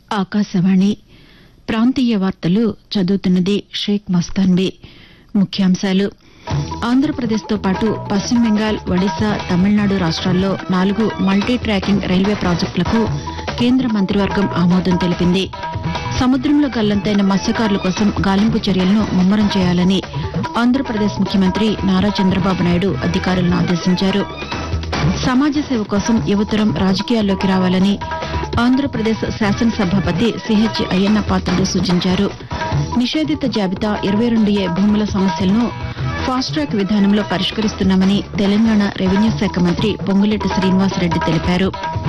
ఆకాశవాణి ప్రాంతీయ వార్తలు చదువుతున్నది షేక్ మస్తాన్బీ ముఖ్యాంశాలు ఆంధ్రప్రదేశ్తో పాటు పశ్చిమ బెంగాల్ ఒడిశా తమిళనాడు రాష్ట్రాల్లో నాలుగు మల్టీ ట్రాకింగ్ రైల్వే ప్రాజెక్టులకు కేంద్ర మంత్రివర్గం ఆమోదం తెలిపింది సముద్రంలో గల్లంతైన మత్స్యకారుల కోసం గాలింపు చర్యలను ముమ్మరం చేయాలని ఆంధ్రప్రదేశ్ ముఖ్యమంత్రి నారా చంద్రబాబు నాయుడు అధికారులను ఆదేశించారు సమాజ సేవ కోసం యువతరం రాజకీయాల్లోకి రావాలని ఆంధ్రప్రదేశ్ శాసనసభాపతి సిహెచ్ అయ్యన్న పాత్రుడు సూచించారు నిషేధిత జాబితా ఇరవై రెండు ఏ భూముల సమస్యలను ఫాస్ట్ ట్రాక్ విధానంలో పరిష్కరిస్తున్నామని తెలంగాణ రెవెన్యూ శాఖ మంత్రి పొంగులేటి శ్రీనివాసరెడ్డి తెలిపారు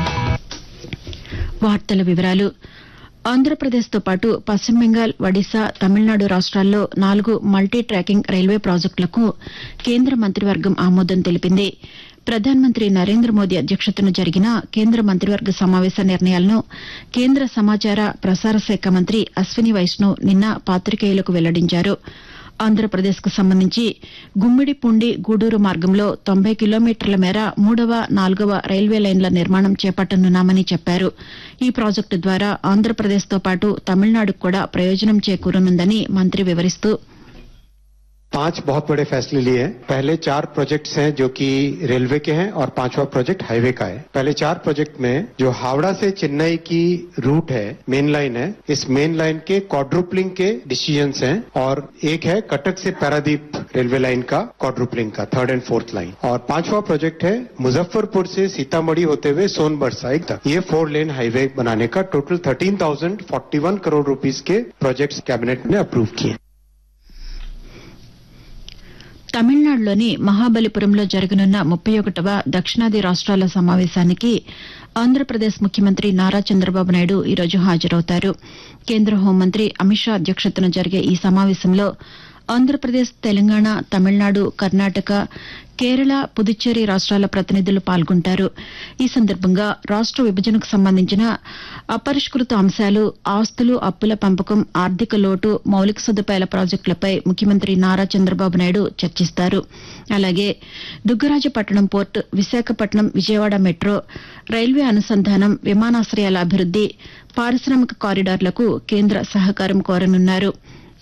వార్తల వివరాలు ఆంధ్రప్రదేశ్తో పాటు పశ్చిమ బెంగాల్ ఒడిశా తమిళనాడు రాష్ట్రాల్లో నాలుగు మల్టీ ట్రాకింగ్ రైల్వే ప్రాజెక్టులకు కేంద్ర మంత్రివర్గం ఆమోదం తెలిపింది ప్రధానమంత్రి నరేంద్ర మోదీ అధ్యక్షతన జరిగిన కేంద్ర మంత్రివర్గ సమావేశ నిర్ణయాలను కేంద్ర సమాచార ప్రసార శాఖ మంత్రి అశ్విని వైష్ణవ్ నిన్న పాతికేయులకు వెల్లడించారు ఆంధ్రప్రదేశ్కు సంబంధించి గుమ్మిడిపుండి గూడూరు మార్గంలో తొంభై కిలోమీటర్ల మేర మూడవ నాలుగవ రైల్వే లైన్ల నిర్మాణం చేపట్టనున్నామని చెప్పారు ఈ ప్రాజెక్టు ద్వారా ఆంధ్రప్రదేశ్తో పాటు తమిళనాడుకు కూడా ప్రయోజనం చేకూరనుందని మంత్రి వివరిస్తూ पांच बहुत बड़े फैसले लिए हैं पहले चार प्रोजेक्ट्स हैं जो कि रेलवे के हैं और पांचवा प्रोजेक्ट हाईवे का है पहले चार प्रोजेक्ट में जो हावड़ा से चेन्नई की रूट है मेन लाइन है इस मेन लाइन के क्वाड्रुपलिंग के डिसीजंस हैं और एक है कटक से पैरादीप रेलवे लाइन का क्वाड्रुपलिंग का थर्ड एंड फोर्थ लाइन और पांचवा प्रोजेक्ट है मुजफ्फरपुर से सीतामढ़ी होते हुए सोनभर साइड तक ये फोर लेन हाईवे बनाने का total thirteen thousand forty one crore rupees के प्रोजेक्ट्स कैबिनेट ने अप्रूव किए తమిళనాడులోని మహాబలిపురంలో జరగనున్న ముప్పై ఒకటవ దక్షిణాది రాష్ట్రాల సమావేశానికి ఆంధ్రప్రదేశ్ ముఖ్యమంత్రి నారా చంద్రబాబు నాయుడు ఈరోజు హాజరవుతారు కేంద్ర హోంమంత్రి అమిత్ షా అధ్యక్షతన జరిగే ఈ సమావేశంలో ఆంధ్రప్రదేశ్ తెలంగాణ తమిళనాడు కర్ణాటక కేరళ పుదుచ్చేరి రాష్ట్రాల ప్రతినిధులు పాల్గొంటారు ఈ సందర్భంగా రాష్ట విభజనకు సంబంధించిన అపరిష్కృత అంశాలు ఆస్తులు అప్పుల పంపకం ఆర్థిక లోటు మౌలిక సదుపాయాల ప్రాజెక్టులపై ముఖ్యమంత్రి నారా చంద్రబాబు నాయుడు చర్చిస్తారు అలాగే Dugarajapatnam port Visakhapatnam Vijayawada metro railway అనుసంధానం విమానాశ్రయాల అభివృద్ది పారిశ్రామిక కారిడార్లకు కేంద్ర సహకారం కోరనున్నారు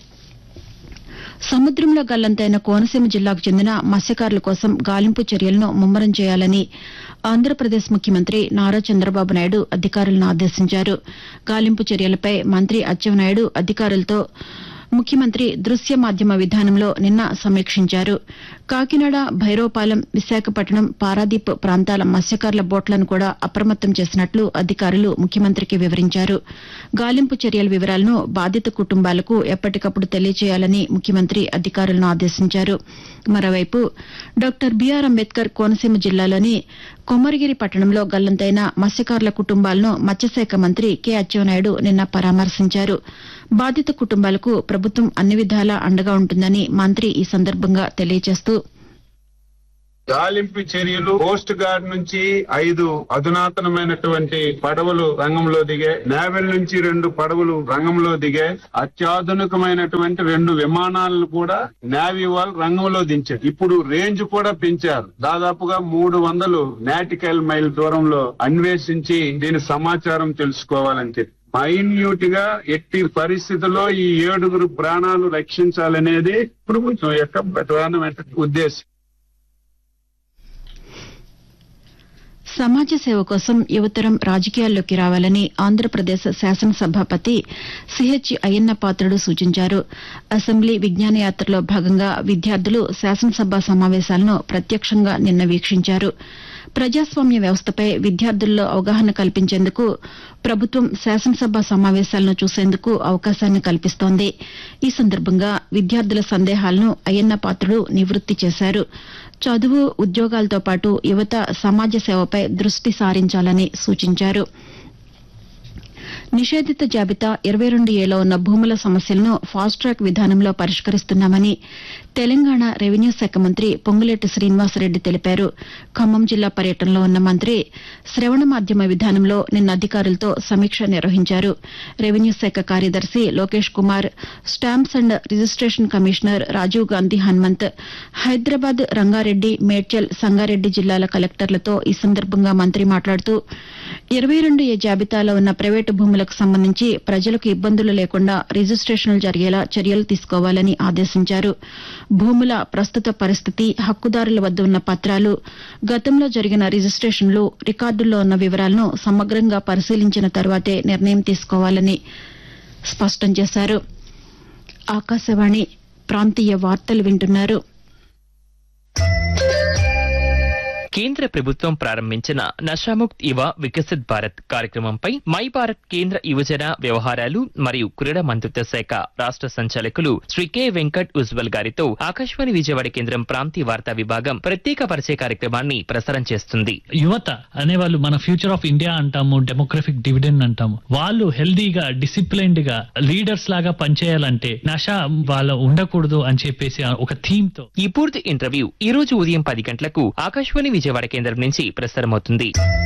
సముద్రంలో గల్లంతైన కోనసీమ జిల్లాకు చెందిన మత్స్యకారుల కోసం గాలింపు చర్యలను ముమ్మరం చేయాలని ఆంధ్రప్రదేశ్ ముఖ్యమంత్రి నారా చంద్రబాబు నాయుడు అధికారులను ఆదేశించారు గాలింపు చర్యలపై మంత్రి అచ్చెన్నాయుడు అధికారులతో ముఖ్యమంత్రి దృశ్య మాధ్యమ విధానంలో నిన్న సమీక్షించారు కాకినాడ భైరవపాలెం విశాఖపట్నం పారాదీప్ ప్రాంతాల మత్స్యకారుల బోట్లను కూడా అప్రమత్తం చేసినట్లు అధికారులు ముఖ్యమంత్రికి వివరించారు గాలింపు చర్యల వివరాలను బాధిత కుటుంబాలకు ఎప్పటికప్పుడు తెలియజేయాలని ముఖ్యమంత్రి అధికారులను ఆదేశించారు మరోవైపు డాక్టర్ బీఆర్ అంబేద్కర్ కోనసీమ జిల్లాలోని కొమ్మరిగిరి పట్టణంలో గల్లంతైన మత్స్యకారుల కుటుంబాలను మత్స్యశాఖ మంత్రి కె అచ్చెన్నాయుడు నిన్న పరామర్శించారు బాధిత కుటుంబాలకు ప్రభుత్వం అన్ని విధాలా అండగా ఉంటుందని మంత్రి ఈ సందర్భంగా తెలియజేస్తూ గాలింపు చర్యలు కోస్ట్ గార్డ్ నుంచి ఐదు అధునాతనమైనటువంటి పడవలు రంగంలో దిగే నేవల్ నుంచి రెండు పడవలు రంగంలో దిగే అత్యాధునికమైనటువంటి రెండు విమానాలను కూడా నేవీ వాళ్ళు రంగంలో దించారు ఇప్పుడు రేంజ్ కూడా పెంచారు దాదాపుగా మూడు వందలు నాటికల్ మైల్ దూరంలో అన్వేషించి దీని సమాచారం తెలుసుకోవాలని చెప్పి మైన్యూట్ గా ఎట్టి పరిస్థితుల్లో ఈ ఏడుగురు ప్రాణాలు రక్షించాలనేది ప్రభుత్వం యొక్క ప్రధానమైన ఉద్దేశం సమాజ సేవ కోసం యువతరం రాజకీయాల్లోకి రావాలని ఆంధ్రప్రదేశ్ శాసనసభాపతి సిహెచ్ అయ్యన్న పాత్రుడు సూచించారు అసెంబ్లీ విజ్ఞాన యాత్రలో భాగంగా విద్యార్థులు శాసనసభ సమావేశాలను ప్రత్యక్షంగా నిన్న వీక్షించారు ప్రజాస్వామ్య వ్యవస్థపై విద్యార్థుల్లో అవగాహన కల్పించేందుకు ప్రభుత్వం శాసనసభ సమావేశాలను చూసేందుకు అవకాశాన్ని కల్పిస్తోంది ఈ సందర్భంగా విద్యార్థుల సందేహాలను అయ్యన్న పాత్రుడు నివృత్తి చేశారు చదువు ఉద్యోగాలతో పాటు యువత సమాజ సేవపై దృష్టి సారించాలని సూచించారు నిషేధిత జాబితా ఇరవై రెండు ఏలో ఉన్న భూముల సమస్యలను ఫాస్ట్ ట్రాక్ విధానంలో పరిష్కరిస్తున్నామని తెలంగాణ రెవెన్యూ శాఖ మంత్రి పొంగులేటి శ్రీనివాసరెడ్డి తెలిపారు ఖమ్మం జిల్లా పర్యటనలో ఉన్న మంత్రి శ్రవణ మాధ్యమ విధానంలో నిన్న అధికారులతో సమీక్ష నిర్వహించారు రెవెన్యూ శాఖ కార్యదర్శి Lokesh Kumar stamps and registration commissioner Rajiv Gandhi Hanumanth Hyderabad Rangareddy Medchal Sangareddy జిల్లాల కలెక్టర్లతో ఈ సందర్భంగా మంత్రి మాట్లాడుతూ ఇరవై రెండు ఏ జాబితాలో ఉన్న ప్రైవేటు భూములకు సంబంధించి ప్రజలకు ఇబ్బందులు లేకుండా రిజిస్టేషన్లు జరిగేలా చర్యలు తీసుకోవాలని ఆదేశించారు భూముల ప్రస్తుత పరిస్థితి హక్కుదారుల వద్ద ఉన్న పత్రాలు గతంలో జరిగిన రిజిస్టేషన్లు రికార్డుల్లో ఉన్న వివరాలను సమగ్రంగా పరిశీలించిన తర్వాతే నిర్ణయం తీసుకోవాలని స్పష్టం చేశారు ఆకాశవాణి ప్రాంతీయ వార్తలు వింటున్నారు కేంద్ర ప్రభుత్వం ప్రారంభించిన నషాముక్త్ యువ వికసిత్ భారత్ కార్యక్రమంపై మై భారత్ కేంద్ర యువజన వ్యవహారాలు మరియు క్రీడా మంత్రిత్వ శాఖ రాష్ట్ర సంచాలకులు శ్రీ కె వెంకట్ ఉజ్వల్ గారితో ఆకాశవాణి విజయవాడ కేంద్రం ప్రాంతీయ వార్తా విభాగం ప్రత్యేక పరిచయ కార్యక్రమాన్ని ప్రసారం చేస్తుంది యువత అనేవాళ్ళు మన ఫ్యూచర్ ఆఫ్ ఇండియా అంటాము డెమోగ్రఫిక్ డివిడెండ్ అంటాము వాళ్ళు హెల్దీగా డిసిప్లైన్డ్ గా లీడర్స్ లాగా పనిచేయాలంటే నష వాళ్ళ ఉండకూడదు అని చెప్పేసి ఒక థీమ్ తో ఈ పూర్తి ఇంటర్వ్యూ ఈ రోజు ఉదయం పది గంటలకు ఆకాశవాణి విజయవాడ కేంద్రం నుంచి ప్రసారమవుతుంది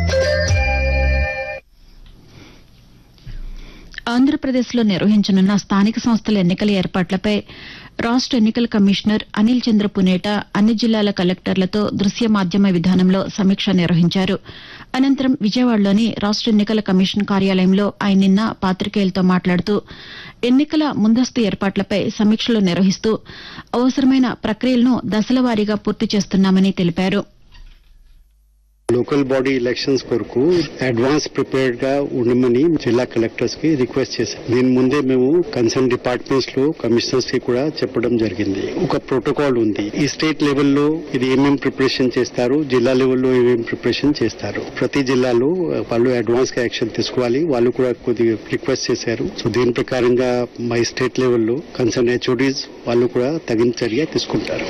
ఆంధ్రప్రదేశ్లో నిర్వహించనున్న స్థానిక సంస్థల ఎన్నికల ఏర్పాట్లపై రాష్ట ఎన్నికల కమిషనర్ అనిల్ చంద్ర పునేట అన్ని జిల్లాల కలెక్టర్లతో దృశ్య మాధ్యమ విధానంలో సమీక్ష నిర్వహించారు అనంతరం విజయవాడలోని రాష్ట ఎన్నికల కమిషన్ కార్యాలయంలో ఆయన నిన్న పాతికేయులతో మాట్లాడుతూ ఎన్నికల ముందస్తు ఏర్పాట్లపై సమీక్షలు నిర్వహిస్తూ అవసరమైన ప్రక్రియలను దశలవారీగా పూర్తి చేస్తున్నామని తెలిపారు లోకల్ బాడీ ఎలక్షన్స్ కొరకు అడ్వాన్స్ ప్రిపేర్డ్ గా ఉండమని జిల్లా కలెక్టర్స్ కి రిక్వెస్ట్ చేశాం దీని ముందే మేము కన్సర్న్ డిపార్ట్మెంట్స్ లో కమిషనర్స్ కి కూడా చెప్పడం జరిగింది ఒక ప్రోటోకాల్ ఉంది ఈ స్టేట్ లెవెల్లో ఇది ఏమేం ప్రిపరేషన్ చేస్తారు జిల్లా లెవెల్లో ఏమేం ప్రిపరేషన్ చేస్తారు ప్రతి జిల్లాలో వాళ్ళు అడ్వాన్స్ గా యాక్షన్ తీసుకోవాలి వాళ్ళు కూడా కొద్దిగా రిక్వెస్ట్ చేశారు సో దీని ప్రకారంగా మై స్టేట్ లెవెల్లో కన్సర్న్ హెచ్ఓడీస్ వాళ్ళు కూడా తగిన చర్య తీసుకుంటారు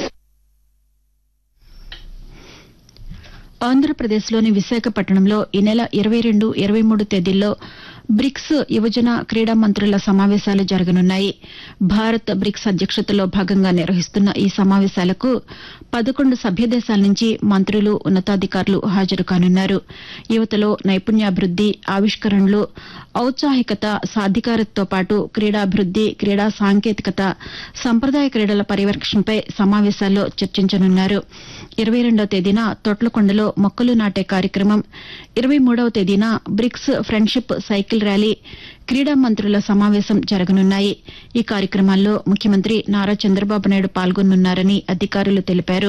ఆంధ్రప్రదేశ్లోని విశాఖపట్నంలో ఈ నెల ఇరవై రెండు ఇరవై మూడు తేదీల్లో బ్రిక్స్ యువజన క్రీడా మంత్రుల సమావేశాలు జరగనున్నాయి భారత్ బ్రిక్స్ అధ్యక్షతలో భాగంగా నిర్వహిస్తున్న ఈ సమావేశాలకు పదకొండు సభ్య దేశాల నుంచి మంత్రులు ఉన్నతాధికారులు హాజరు కానున్నారు యువతలో నైపుణ్యాభివృద్ది ఆవిష్కరణలు ఔత్సాహికత సాధికారతతో పాటు క్రీడాభివృద్ది క్రీడా సాంకేతికత సంప్రదాయ క్రీడల పరిరక్షణపై సమావేశాల్లో చర్చించనున్నారు ఇరవై రెండవ తేదీన తొట్లకొండలో మొక్కలు నాటే కార్యక్రమం ఇరవై మూడవ తేదీన బ్రిక్స్ ఫ్రెండ్షిప్ సైకిల్ ర్యాలీ క్రీడా మంత్రుల సమావేశం జరగనున్నాయి ఈ కార్యక్రమాల్లో ముఖ్యమంత్రి నారా చంద్రబాబు నాయుడు పాల్గొనున్నారని అధికారులు తెలిపారు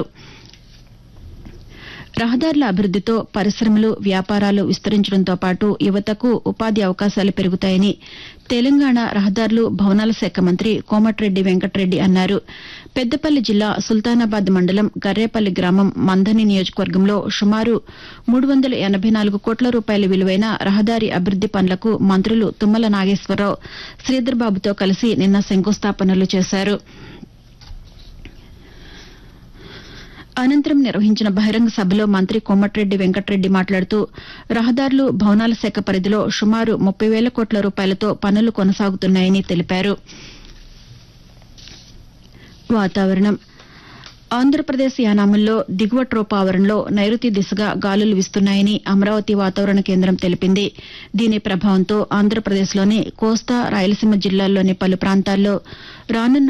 రహదారుల అభివృద్దితో పరిశ్రమలు వ్యాపారాలు విస్తరించడంతో పాటు యువతకు ఉపాధి అవకాశాలు పెరుగుతాయని తెలంగాణ రహదారులు భవనాల శాఖ మంత్రి కోమటిరెడ్డి వెంకటరెడ్డి అన్నారు పెద్దపల్లి జిల్లా సుల్తానాబాద్ మండలం గర్రేపల్లి గ్రామం మందని నియోజకవర్గంలో సుమారు మూడు వందల ఎనబై నాలుగు కోట్ల రూపాయల విలువైన రహదారి అభివృద్ది పనులకు మంత్రులు తుమ్మల నాగేశ్వరరావు శ్రీధర్బాబుతో కలిసి నిన్న శంకుస్థాపనలు చేశారు అనంతరం నిర్వహించిన బహిరంగ సభలో మంత్రి కోమటిరెడ్డి వెంకటరెడ్డి మాట్లాడుతూ రహదారులు భవనాల శాఖ పరిధిలో సుమారు ముప్పై వేల కోట్ల రూపాయలతో పనులు కొనసాగుతున్నాయని తెలిపారు వాతావరణం ఆంధ్రప్రదేశ్ యానాముల్లో దిగువ ట్రోపా ఆవరణలో నైరుతి దిశగా గాలులు వీస్తున్నాయని అమరావతి వాతావరణ కేంద్రం తెలిపింది దీని ప్రభావంతో ఆంధ్రప్రదేశ్లోని కోస్తా రాయలసీమ జిల్లాల్లోని పలు ప్రాంతాల్లో రానున్న